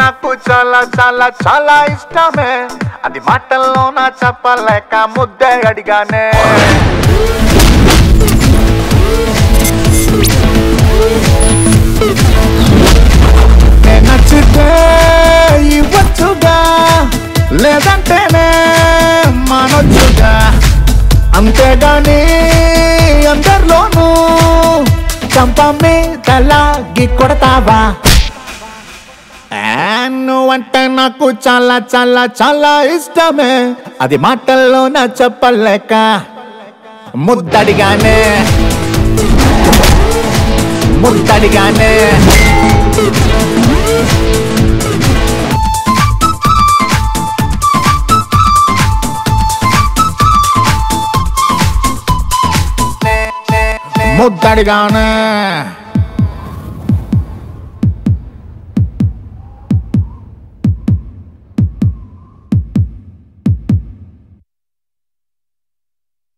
నాకు చాలా చాలా చాలా ఇష్టమే అది మాటల్లో నా చెప్పలేక ముద్దే అడిగానే నే నచ్చితే ఇవ్వచ్చుగా లేదంటేనే మానొచ్చుగా అంతేగాని అందరిలోనూ చంప మీదలాగి కొడతావా ఆ, నువ్వంటే నాకు చాలా చాలా చాలా ఇష్టమే అది మాటల్లో నా చెప్పలేక ముద్దడిగానే ముద్దడిగానే ముద్దడిగానే